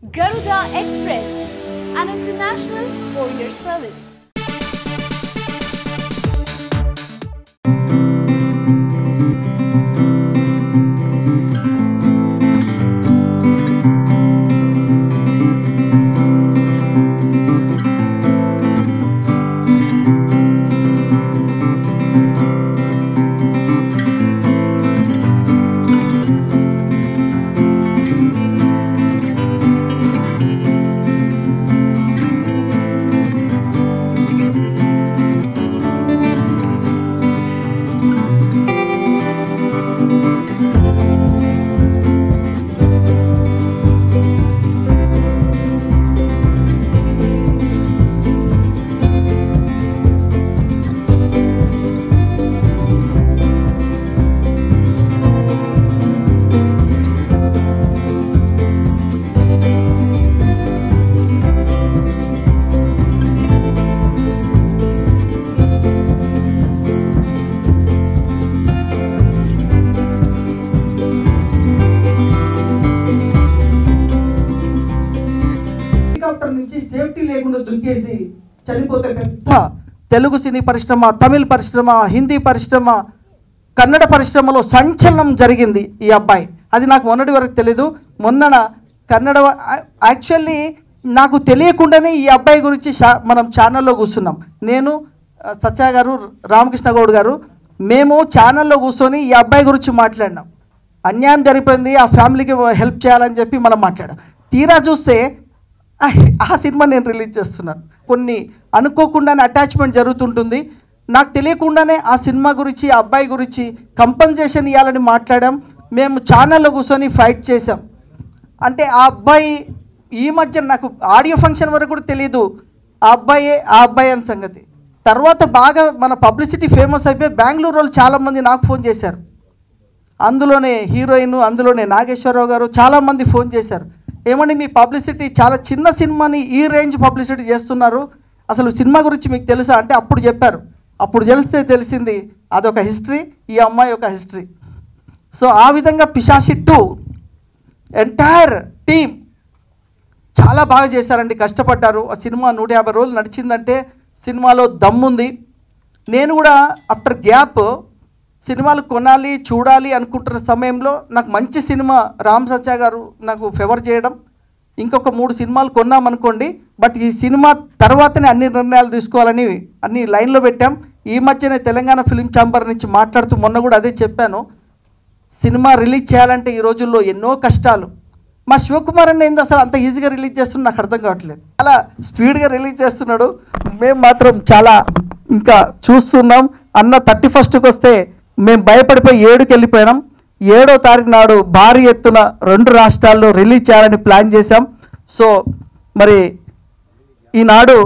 Garuda Express, an international courier service. Helicopter నుంచి safety లేకుండా దుంకేసి చనిపోతే పెద్ద తెలుగు సినీ పరిశ్రమ తమిళ పరిశ్రమ హిందీ పరిశ్రమ కన్నడ పరిశ్రమలో సంచలనం జరిగింది ఈ అబ్బాయి అది నాకు మొన్నటి వరకు తెలీదు మొన్న కన్నడ యాక్చువల్లీ నాకు తెలియకుండానే ఈ అబ్బాయి గురించి షా- మనం ఛానల్లో కూర్చున్నాం నేను ఆ, సత్య గారు రామకృష్ణ గౌడ్ గారు మేము ఛానల్లో కూర్చొని ఈ అబ్బాయి గురించి మాట్లాడినాం అన్యాయం జరిగిపోయింది ఆ ఫ్యామిలీకి హెల్ప్ చేయాలని చెప్పి మనం మాట్లాడాం తీరా చూస్తే ఆ ఆ సినిమా నేను రిలీజ్ చేస్తున్నాను కొన్ని అనుకోకుండానే అటాచ్మెంట్ జరుగుతుంటుంది నాకు తెలియకుండానే ఆ సినిమా గురించి ఆ అబ్బాయి గురించి కంపన్సేషన్ ఇవ్వాలని మాట్లాడాం మేము ఛానల్లో కూర్చొని ఫైట్ చేసాం అంటే ఆ అబ్బాయి ఈ మధ్య నాకు ఆడియో ఫంక్షన్ వరకు కూడా తెలియదు ఆ అబ్బాయే ఆ అబ్బాయి అని సంగతి తర్వాత బాగా మన పబ్లిసిటీ ఫేమస్ అయిపోయి బెంగళూరు వాళ్ళు చాలామంది నాకు ఫోన్ చేశారు అందులోనే హీరోయిన్ అందులోనే నాగేశ్వరరావు గారు చాలామంది ఫోన్ చేశారు ఏమండి మీ పబ్లిసిటీ చాలా చిన్న సినిమాని ఈ రేంజ్ పబ్లిసిటీ చేస్తున్నారు అసలు సినిమా గురించి మీకు తెలుసా అంటే అప్పుడు చెప్పారు అప్పుడు తెలిస్తే తెలిసింది అదొక హిస్టరీ ఈ అమ్మాయి ఒక హిస్టరీ సో ఆ విధంగా పిశాసి టూ ఎంటైర్ టీమ్ చాలా బాగా చేశారండి కష్టపడ్డారు ఆ సినిమా నూట యాభై రోజులు నడిచిందంటే సినిమాలో దమ్ముంది నేను కూడా ఆఫ్టర్ గ్యాప్ సినిమాలు కొనాలి చూడాలి అనుకుంటున్న సమయంలో నాకు మంచి సినిమా రామ్ సత్య గారు నాకు ఫేవర్ చేయడం ఇంకొక మూడు సినిమాలు కొన్నాం అనుకోండి బట్ ఈ సినిమా తర్వాతనే అన్ని నిర్ణయాలు తీసుకోవాలని అన్ని లైన్లో పెట్టాం ఈ మధ్యనే తెలంగాణ ఫిలిం ఛాంబర్ నుంచి మాట్లాడుతూ మొన్న కూడా అదే చెప్పాను సినిమా రిలీజ్ చేయాలంటే ఈ రోజుల్లో ఎన్నో కష్టాలు మా శివకుమార్ అన్న ఏంది అసలు అంత ఈజీగా రిలీజ్ చేస్తున్నా నాకు అర్థం కావట్లేదు చాలా స్పీడ్గా రిలీజ్ చేస్తున్నాడు మేము మాత్రం చాలా ఇంకా చూస్తున్నాం అన్న థర్టీ ఫస్ట్కి వస్తే మేము భయపడిపోయి ఏడుకి వెళ్ళిపోయినాం ఏడో తారీఖు నాడు భారీ ఎత్తున రెండు రాష్ట్రాల్లో రిలీజ్ చేయాలని ప్లాన్ చేశాం సో మరి ఈనాడు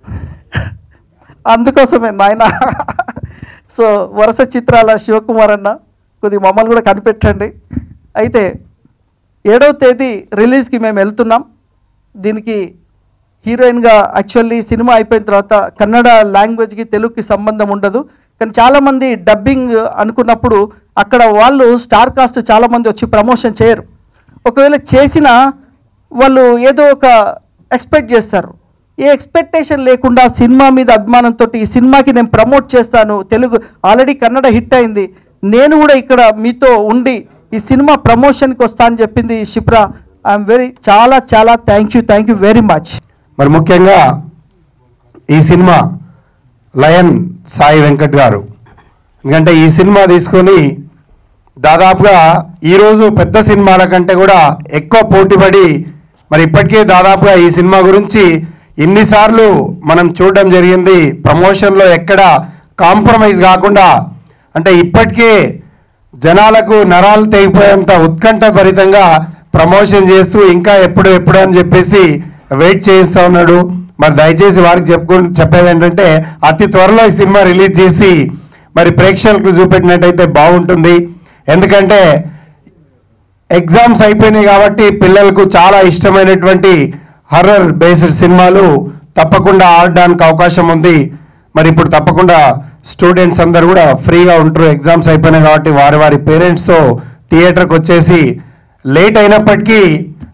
అందుకోసమే నాయన సో వరుస చిత్రాల శివకుమార్ అన్న కొద్దిగా మమ్మల్ని కూడా కనిపెట్టండి అయితే ఏడవ తేదీ రిలీజ్కి మేము వెళ్తున్నాం దీనికి హీరోయిన్గా యాక్చువల్లీ సినిమా అయిపోయిన తర్వాత కన్నడ లాంగ్వేజ్కి తెలుగుకి సంబంధం ఉండదు కానీ చాలామంది డబ్బింగ్ అనుకున్నప్పుడు అక్కడ వాళ్ళు స్టార్ కాస్ట్ చాలామంది వచ్చి ప్రమోషన్ చేయరు ఒకవేళ చేసినా వాళ్ళు ఏదో ఒక ఎక్స్పెక్ట్ చేస్తారు ఏ ఎక్స్పెక్టేషన్ లేకుండా సినిమా మీద అభిమానంతో ఈ సినిమాకి నేను ప్రమోట్ చేస్తాను తెలుగు ఆల్రెడీ కన్నడ హిట్ అయింది నేను కూడా ఇక్కడ మీతో ఉండి ఈ సినిమా ప్రమోషన్కి వస్తా అని చెప్పింది షిప్రా ఐఎమ్ వెరీ చాలా చాలా thank you thank you very much మరి ముఖ్యంగా ఈ సినిమా లయన్ సాయి వెంకట్ గారు ఎందుకంటే ఈ సినిమా తీసుకొని దాదాపుగా ఈరోజు పెద్ద సినిమాల కంటే కూడా ఎక్కువ పోటీపడి మరి ఇప్పటికే దాదాపుగా ఈ సినిమా గురించి ఎన్నిసార్లు మనం చూడడం జరిగింది ప్రమోషన్లో ఎక్కడ కాంప్రమైజ్ కాకుండా అంటే ఇప్పటికే జనాలకు నరాలు తెగిపోయేంత ఉత్కంఠభరితంగా ప్రమోషన్ చేస్తూ ఇంకా ఎప్పుడు ఎప్పుడు అని చెప్పేసి వెయిట్ చేయిస్తా ఉన్నాడు మరి దయచేసి వారికి చెప్పుకో చెప్పేది ఏంటంటే అతి త్వరలో ఈ సినిమా రిలీజ్ చేసి మరి ప్రేక్షకులకు చూపెట్టినట్టయితే బాగుంటుంది ఎందుకంటే ఎగ్జామ్స్ అయిపోయినాయి కాబట్టి పిల్లలకు చాలా ఇష్టమైనటువంటి హర్రర్ బేస్డ్ సినిమాలు తప్పకుండా ఆడడానికి అవకాశం ఉంది మరి ఇప్పుడు తప్పకుండా స్టూడెంట్స్ అందరు కూడా ఫ్రీగా ఉంటారు ఎగ్జామ్స్ అయిపోయినాయి కాబట్టి వారి వారి పేరెంట్స్తో థియేటర్కి వచ్చేసి లేట్ అయినప్పటికీ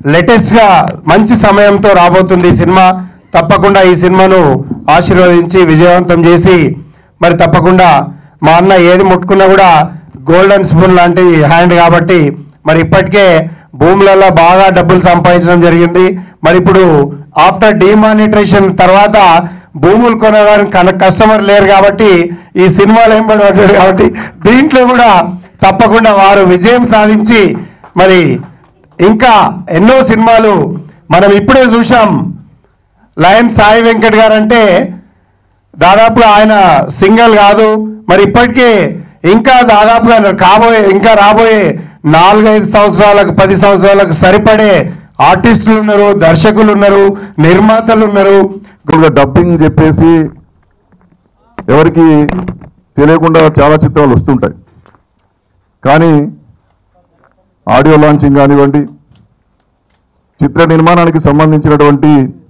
లేటెస్ట్గా మంచి సమయంతో రాబోతుంది ఈ సినిమా తప్పకుండా ఈ సినిమాను ఆశీర్వదించి విజయవంతం చేసి మరి తప్పకుండా మా అన్న ఏది ముట్టుకున్నా కూడా గోల్డెన్ స్పూన్ లాంటి హ్యాండ్ కాబట్టి మరి ఇప్పటికే భూములలో బాగా డబ్బులు సంపాదించడం జరిగింది మరి ఇప్పుడు ఆఫ్టర్ డిమానిటరేషన్ తర్వాత భూములు కొనడానికి కన- కస్టమర్ లేరు కాబట్టి ఈ సినిమాలు ఏం పడబడ్డాడు కాబట్టి దీంట్లో కూడా తప్పకుండా వారు విజయం సాధించి మరి ఇంకా ఎన్నో సినిమాలు మనం ఇప్పుడే చూసాం లయన్ సాయి వెంకట్ గారు అంటే దాదాపుగా ఆయన సింగల్ కాదు మరి ఇప్పటికే ఇంకా దాదాపుగా కాబోయే ఇంకా రాబోయే నాలుగైదు సంవత్సరాలకు పది సంవత్సరాలకు సరిపడే ఆర్టిస్టులు ఉన్నారు దర్శకులు ఉన్నారు నిర్మాతలు ఉన్నారు ఎక్కువగా డబ్బింగ్ చెప్పేసి ఎవరికి తెలియకుండా చాలా చిత్రాలు వస్తుంటాయి కానీ ఆడియో లాంచింగ్ కానివ్వండి చిత్ర నిర్మాణానికి సంబంధించినటువంటి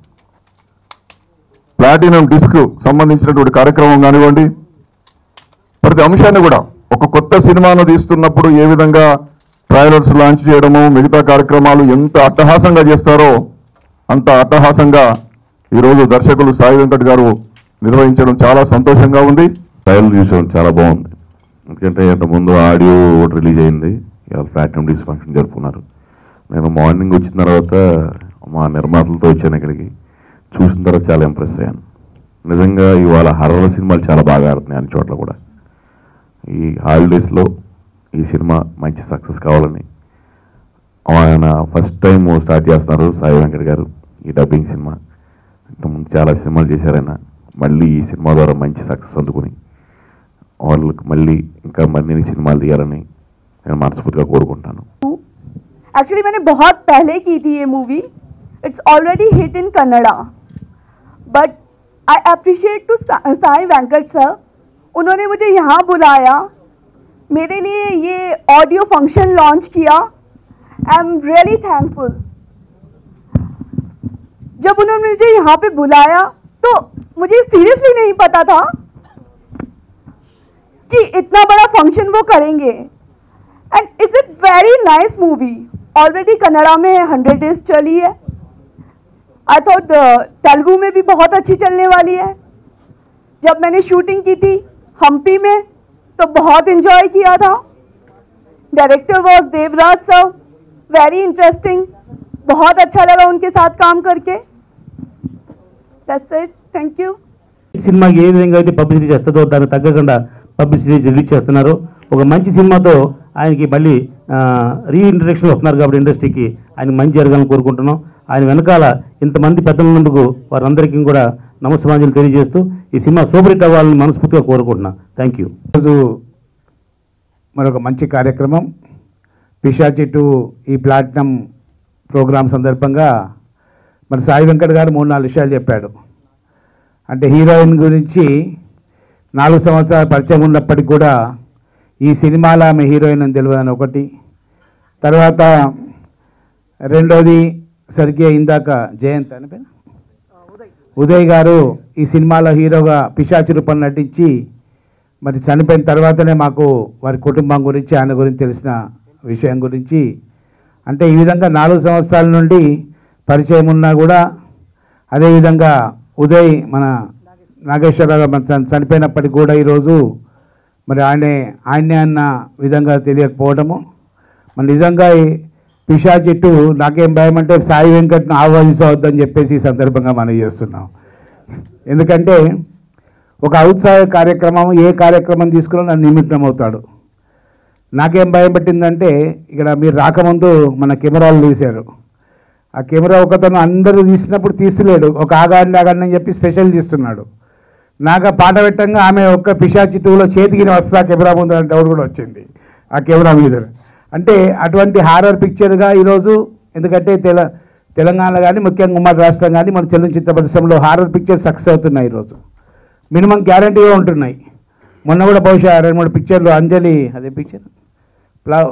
ప్లాటినం డిస్క్ సంబంధించినటువంటి కార్యక్రమం కానివ్వండి ప్రతి అంశాన్ని కూడా ఒక కొత్త సినిమాను తీస్తున్నప్పుడు ఏ విధంగా ట్రైలర్స్ లాంచ్ చేయడము మిగతా కార్యక్రమాలు ఎంత అట్టహాసంగా చేస్తారో అంత అట్టహాసంగా ఈరోజు దర్శకులు సాయి వెంకట్ గారు నిర్వహించడం చాలా సంతోషంగా ఉంది ట్రయల్ చూసాం చాలా బాగుంది ఎందుకంటే ఇంతకుముందు ఆడియో ఒకటి రిలీజ్ అయింది ఇవాళ ప్లాటినం డీస్ ఫంక్షన్ జరుపుకున్నారు నేను మార్నింగ్ వచ్చిన తర్వాత మా నిర్మాతలతో వచ్చాను ఇక్కడికి చూసిన తర్వాత చాలా ఇంప్రెస్ అయ్యాను నిజంగా ఇవాళ హర్రర్ సినిమాలు చాలా బాగా ఆడుతున్నాయి అన్ని చోట్ల కూడా ఈ హాలిడేస్లో ఈ సినిమా మంచి సక్సెస్ కావాలని ఆయన ఫస్ట్ టైం స్టార్ట్ చేస్తున్నారు సాయి వెంకట్ గారు ఈ డబ్బింగ్ సినిమా ఇంతకుముందు చాలా సినిమాలు చేశారు ఆయన మళ్ళీ ఈ సినిమా ద్వారా మంచి సక్సెస్ అందుకుని వాళ్ళకి మళ్ళీ ఇంకా మరిన్ని సినిమాలు తీయాలని నేను మనస్ఫూర్తిగా కోరుకుంటాను एक्चुअली मैंने बहुत पहले की थी ये movie it's already hit in Kannada but I appreciate to Sai Venkat sir उन्होंने मुझे यहाँ बुलाया मेरे लिए ये ऑडियो फंक्शन लॉन्च किया आई एम रियली थैंकफुल जब उन्होंने मुझे यहाँ पे बुलाया तो मुझे सीरियसली नहीं पता था कि इतना बड़ा फंक्शन वो करेंगे and it's a very nice movie already Kannada में हंड्रेड डेज चली है आई थॉट तेलुगु में भी बहुत अच्छी चलने वाली है जब मैंने शूटिंग की थी हम्पी में तो बहुत इन्जॉय किया था director was Devaraj sir very interesting बहुत अच्छा लगा उनके साथ काम करके दैट्स इट थैंक यू సినిమాకి ఏ విధంగా అయితే పబ్లిసిటీ చేస్తుందో దానికి తగ్గకుండా పబ్లిసిటీ రిలీజ్ చేస్తున్నారు ఒక మంచి సినిమాతో ఆయనకి మళ్ళీ రీఇంట్రడక్షన్ వస్తున్నారు కాబట్టి ఇండస్ట్రీకి ఆయన మంచి జరగాలని కోరుకుంటున్నాం ఆయన వెనకాల ఇంతమంది పెద్దల ఉన్నందుకు వారందరికీ కూడా నమస్సమాంజలు తెలియజేస్తూ ఈ సినిమా సూపర్ హిట్ అవ్వాలని మనస్ఫూర్తిగా కోరుకుంటున్నాను థ్యాంక్ యూ ఈరోజు మరొక మంచి కార్యక్రమం పిశాచి టు ఈ ప్లాటినం ప్రోగ్రాం సందర్భంగా మరి సాయి వెంకట్ గారు మూడు నాలుగు విషయాలు చెప్పాడు అంటే హీరోయిన్ గురించి నాలుగు సంవత్సరాల పరిచయం ఉన్నప్పటికీ కూడా ఈ సినిమాలో ఆమె హీరోయిన్ అని తెలియదని ఒకటి తర్వాత రెండోది సరిగ్గా ఇందాక జయంత్ అని పేరు ఉదయ్ గారు ఈ సినిమాలో హీరోగా పిశాచి రూపం నటించి మరి చనిపోయిన తర్వాతనే మాకు వారి కుటుంబం గురించి ఆయన గురించి తెలిసిన విషయం గురించి అంటే ఈ విధంగా నాలుగు సంవత్సరాల నుండి పరిచయం ఉన్నా కూడా అదేవిధంగా ఉదయ్ మన నాగేశ్వరరావు గారు మన చని- చనిపోయినప్పటికీ కూడా ఈరోజు మరి ఆయనే ఆయనే అన్న విధంగా తెలియకపోవడము మరి నిజంగా ఈ పిషా చెట్టు నాకేం భయం అంటే సాయి వెంకట్ను ఆహ్వానించవద్దని చెప్పేసి ఈ సందర్భంగా మనం చేస్తున్నాం ఎందుకంటే ఒక ఔత్సాహ కార్యక్రమం ఏ కార్యక్రమం తీసుకున్నా నన్ను నిమిత్తం అవుతాడు నాకేం భయం పట్టిందంటే ఇక్కడ మీరు రాకముందు మన కెమెరాలు తీశారు ఆ కెమెరా ఒకతను అందరూ తీసినప్పుడు తీసలేడు ఒక ఆగాన్ని ఆగాన్ని అని చెప్పి స్పెషల్ తీస్తున్నాడు నాకు ఆ పాట పెట్టంగా ఆమె ఒక్క పిశాచి టూలో చేతికి వస్తా కెమెరా ముందు అంటే డౌట్ కూడా వచ్చింది ఆ కెమెరా మీద అంటే అటువంటి హారర్ పిక్చర్గా ఈరోజు ఎందుకంటే తెల తెలంగాణ కానీ ముఖ్యంగా ఉమ్మడి రాష్ట్రం కానీ మన చలనచిత్ర పరిశ్రమలో హారర్ పిక్చర్ సక్సెస్ అవుతున్నాయి ఈరోజు మినిమం గ్యారంటీగా ఉంటున్నాయి మొన్న కూడా బహుశా రెండు మూడు పిక్చర్లు అంజలి అదే పిక్చర్ ప్లవ్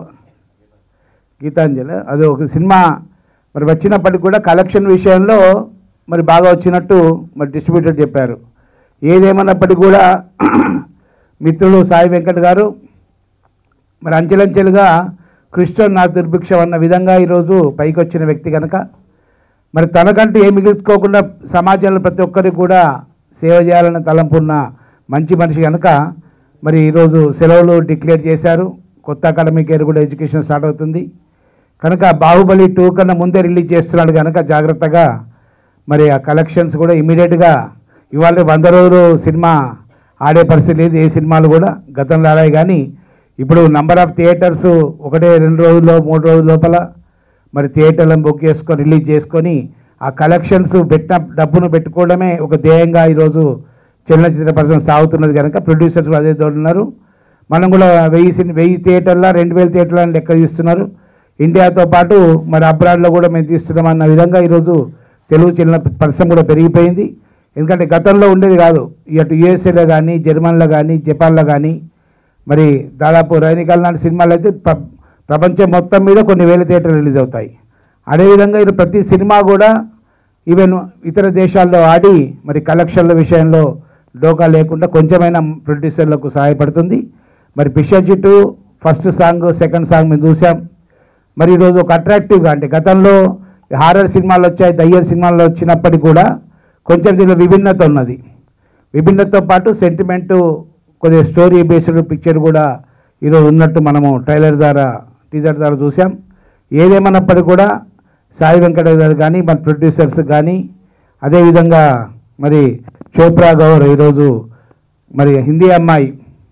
గీతాంజలి అది ఒక సినిమా మరి వచ్చినప్పటికి కూడా కలెక్షన్ విషయంలో మరి బాగా వచ్చినట్టు మరి డిస్ట్రిబ్యూటర్ చెప్పారు ఏదేమన్నప్పటికీ కూడా మిత్రులు సాయి వెంకట్ గారు మరి అంచెలంచెలుగా కృష్ణుడు నా దుర్భిక్షం అన్న విధంగా ఈరోజు పైకి వచ్చిన వ్యక్తి కనుక మరి తనకంటూ ఏమి మిగుల్చుకోకుండా సమాజంలో ప్రతి ఒక్కరికి కూడా సేవ చేయాలన్న తలంపు ఉన్న మంచి మనిషి కనుక మరి ఈరోజు సెలవులు డిక్లేర్ చేశారు కొత్త అకాడమిక్ ఇయర్ కూడా ఎడ్యుకేషన్ స్టార్ట్ అవుతుంది కనుక బాహుబలి టూ కన్నా ముందే రిలీజ్ చేస్తున్నాడు కనుక జాగ్రత్తగా మరి ఆ కలెక్షన్స్ కూడా ఇమీడియట్గా ఇవాళ వంద రోజులు సినిమా ఆడే పరిస్థితి లేదు ఏ సినిమాలు కూడా గతంలో ఆడాయి కానీ ఇప్పుడు నంబర్ ఆఫ్ థియేటర్స్ ఒకటే రెండు రోజుల్లో మూడు రోజుల లోపల మరి థియేటర్లను బుక్ చేసుకొని రిలీజ్ చేసుకొని ఆ కలెక్షన్స్ పెట్టిన డబ్బును పెట్టుకోవడమే ఒక ధ్యేయంగా ఈరోజు చలనచిత్ర పరిశ్రమ సాగుతున్నది కనుక ప్రొడ్యూసర్స్ కూడా అదే తోడున్నారు మనం కూడా వెయ్యి సిని వెయ్యి థియేటర్ల రెండు వేల థియేటర్ల అని లెక్క తీస్తున్నారు ఇండియాతో పాటు మరి అబ్రాడ్లో కూడా మేము తీస్తున్నాం అన్న విధంగా ఈరోజు తెలుగు చిన్న పరిశ్రమ కూడా పెరిగిపోయింది ఎందుకంటే గతంలో ఉండేది కాదు ఇటు యుఎస్ఏలో కానీ జర్మన్లో కానీ జపాన్లో కానీ మరి దాదాపు రైనికాల నాటి సినిమాలు అయితే ప్ర- ప్రపంచం మొత్తం మీద కొన్ని వేల థియేటర్లు రిలీజ్ అవుతాయి అదేవిధంగా ఇది ప్రతి సినిమా కూడా ఈవెన్ ఇతర దేశాల్లో ఆడి మరి కలెక్షన్ల విషయంలో డోకా లేకుండా కొంచెమైనా ప్రొడ్యూసర్లకు సహాయపడుతుంది మరి Pisachi two first song second song మేము చూసాం మరి ఈరోజు ఒక అట్రాక్టివ్గా అంటే గతంలో హారర్ సినిమాలు వచ్చాయి దయ్యర్ సినిమాలు వచ్చినప్పటికీ కూడా కొంచెం దీనిలో విభిన్నత ఉన్నది విభిన్నతతో పాటు సెంటిమెంటు కొద్దిగా స్టోరీ బేస్డ్ పిక్చర్ కూడా ఈరోజు ఉన్నట్టు మనము ట్రైలర్ ద్వారా టీజర్ ద్వారా చూసాం ఏదేమన్నప్పటికీ కూడా సాయి వెంకట గారు కానీ మన ప్రొడ్యూసర్స్ కానీ అదేవిధంగా మరి చోప్రా గౌర్ ఈరోజు మరి హిందీ అమ్మాయి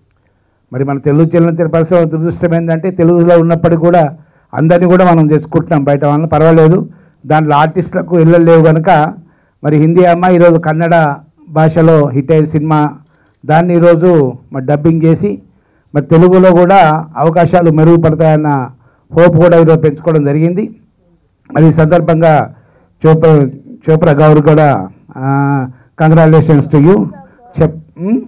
మరి మన తెలుగు చలనచిత్ర పరిశ్రమ దురదృష్టం ఏంటంటే తెలుగులో ఉన్నప్పటికీ కూడా అందరినీ కూడా మనం చేసుకుంటున్నాం బయట వాళ్ళని పర్వాలేదు దాంట్లో ఆర్టిస్టులకు ఇళ్ళలు లేవు కనుక మరి హిందీ అమ్మాయి ఈరోజు కన్నడ భాషలో హిట్ అయిన సినిమా దాన్ని ఈరోజు మరి డబ్బింగ్ చేసి మరి తెలుగులో కూడా అవకాశాలు మెరుగుపడతాయన్న హోప్ కూడా ఈరోజు పెంచుకోవడం జరిగింది మరి ఈ సందర్భంగా చోప్రా చోప్రా గౌర్ కూడా కంగ్రాచులేషన్స్ టు యూ చెప్ ఉమ్?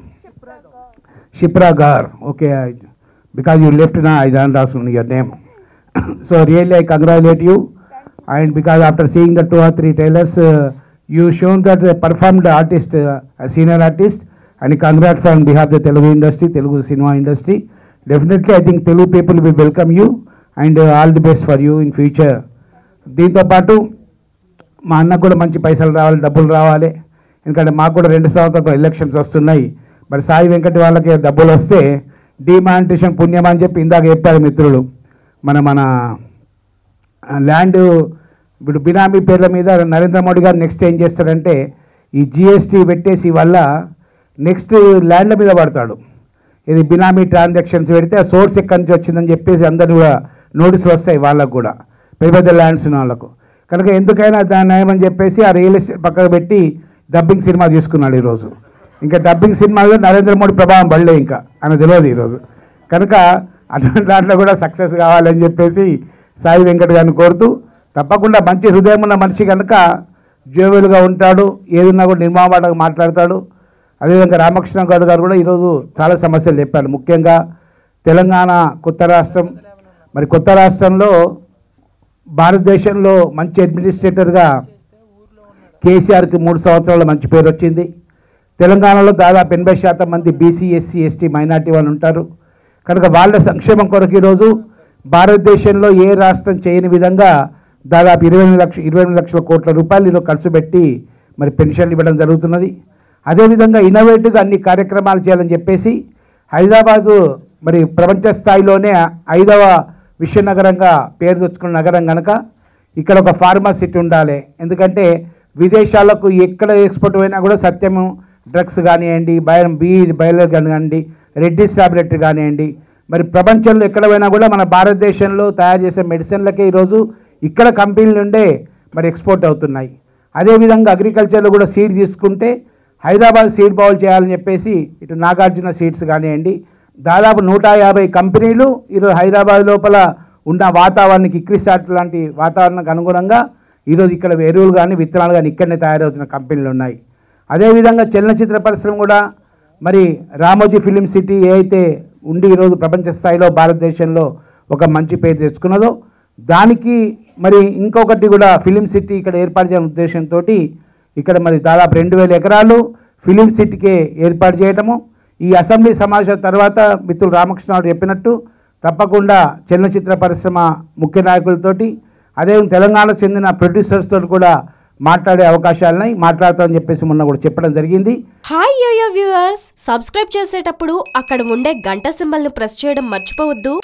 Shipra Gar. Okay, I, because you left now, I don't ask your name. so really, I congratulate you. And because after seeing the two or three trailers, uh, you shown that a performed artist, uh, a senior artist, and congrats on behalf of the Telugu industry, Telugu cinema industry. Definitely, I think Telugu people will welcome you and uh, all the best for you in future. దీంతో పాటు మా అన్నకు కూడా మంచి పైసలు రావాలి డబ్బులు రావాలి ఎందుకంటే మాకు కూడా రెండు సంవత్సరాలు ఎలక్షన్స్ వస్తున్నాయి మరి సాయి వెంకటి వాళ్ళకి డబ్బులు వస్తే డిమానిటేషన్ పుణ్యం అని చెప్పి ఇందాక చెప్పారు మిత్రులు మన మన ల్యాండ్ ఇప్పుడు బినామీ పేర్ల మీద నరేంద్ర మోడీ గారు నెక్స్ట్ ఏం చేస్తాడంటే ఈ జిఎస్టీ పెట్టేసి వల్ల నెక్స్ట్ ల్యాండ్ల మీద పడతాడు ఇది బినామీ ట్రాన్సాక్షన్స్ పెడితే ఆ సోర్స్ ఎక్కడి నుంచి వచ్చిందని చెప్పేసి అందరు కూడా నోటీసులు వస్తాయి వాళ్ళకు కూడా పెద్ద పెద్ద ల్యాండ్స్ ఉన్న వాళ్ళకు కనుక ఎందుకైనా దాన్ని ఏమని చెప్పేసి ఆ రియల్ ఎస్టేట్ పక్కకు పెట్టి డబ్బింగ్ సినిమా తీసుకున్నాడు ఈరోజు ఇంకా డబ్బింగ్ సినిమాలో నరేంద్ర మోడీ ప్రభావం పడలే ఇంకా అని తెలియదు ఈరోజు కనుక అటువంటి దాంట్లో కూడా సక్సెస్ కావాలని చెప్పేసి సాయి వెంకట్ గారిని కోరుతూ తప్పకుండా మంచి హృదయం ఉన్న మనిషి కనుక జోవెలుగా ఉంటాడు ఏదన్నా కూడా నిర్మాణంగా మాట్లాడతాడు అదేవిధంగా రామకృష్ణ గౌడ్ గారు కూడా ఈరోజు చాలా సమస్యలు చెప్పారు ముఖ్యంగా తెలంగాణ కొత్త రాష్ట్రం మరి కొత్త రాష్ట్రంలో భారతదేశంలో మంచి అడ్మినిస్ట్రేటర్గా కేసీఆర్కి మూడు సంవత్సరాల మంచి పేరు వచ్చింది తెలంగాణలో దాదాపు ఎనభై శాతం మంది బీసీ ఎస్సీ ఎస్టీ మైనార్టీ వాళ్ళు ఉంటారు కనుక వాళ్ళ సంక్షేమం కొరకు ఈరోజు భారతదేశంలో ఏ రాష్ట్రం చేయని విధంగా దాదాపు ఇరవై ఎనిమిది లక్ష ఇరవై ఎనిమిది లక్షల కోట్ల రూపాయలు ఈరోజు ఖర్చు పెట్టి మరి పెన్షన్లు ఇవ్వడం జరుగుతున్నది అదేవిధంగా ఇన్నోవేటివ్గా అన్ని కార్యక్రమాలు చేయాలని చెప్పేసి హైదరాబాదు మరి ప్రపంచ స్థాయిలోనే ఐదవ విశ్వనగరంగా పేరు తెచ్చుకున్న నగరం కనుక ఇక్కడ ఒక ఫార్మా సిటీ ఉండాలి ఎందుకంటే విదేశాలకు ఎక్కడ ఎక్స్పోర్ట్ అయినా కూడా సత్యము డ్రగ్స్ కానివ్వండి బయ బీ బయలర్ కానివ్వండి రెడ్డిస్ టాబ్లెట్ కానివ్వండి మరి ప్రపంచంలో ఎక్కడ పోయినా కూడా మన భారతదేశంలో తయారు చేసే మెడిసిన్లకే ఈరోజు ఇక్కడ కంపెనీల నుండే మరి ఎక్స్పోర్ట్ అవుతున్నాయి అదేవిధంగా అగ్రికల్చర్లో కూడా సీడ్ తీసుకుంటే హైదరాబాద్ సీడ్ బౌల్ చేయాలని చెప్పేసి ఇటు నాగార్జున సీడ్స్ కానివ్వండి దాదాపు నూట యాభై కంపెనీలు ఈరోజు హైదరాబాద్ లోపల ఉన్న వాతావరణానికి ఇక్రిసాట్ లాంటి వాతావరణానికి అనుగుణంగా ఈరోజు ఇక్కడ ఎరువులు కానీ విత్తనాలు కానీ ఇక్కడనే తయారవుతున్న కంపెనీలు ఉన్నాయి అదేవిధంగా చలనచిత్ర పరిశ్రమ కూడా మరి రామోజీ ఫిలిం సిటీ ఏ అయితే ఉండి ఈరోజు ప్రపంచ స్థాయిలో భారతదేశంలో ఒక మంచి పేరు తెచ్చుకున్నదో దానికి మరి ఇంకొకటి కూడా ఫిలిం సిటీ ఇక్కడ ఏర్పాటు చేయాలనే ఉద్దేశంతో ఇక్కడ మరి దాదాపు రెండు వేల ఎకరాలు ఫిలిం సిటీకే ఏర్పాటు చేయటము ఈ అసెంబ్లీ సమావేశం తర్వాత మిత్రులు రామకృష్ణ గారు చెప్పినట్టు తప్పకుండా చలనచిత్ర పరిశ్రమ ముఖ్య నాయకులతోటి అదే తెలంగాణకు చెందిన ప్రొడ్యూసర్స్ తోటి కూడా మాట్లాడే అవకాశాలున్నాయి మాట్లాడతామని చెప్పేసి మొన్న కూడా చెప్పడం జరిగింది హాయ్ యోయో వ్యూవర్స్ సబ్స్క్రైబ్ చేసేటప్పుడు అక్కడ ఉండే గంట సింబల్ను ప్రెస్ చేయడం మర్చిపోవద్దు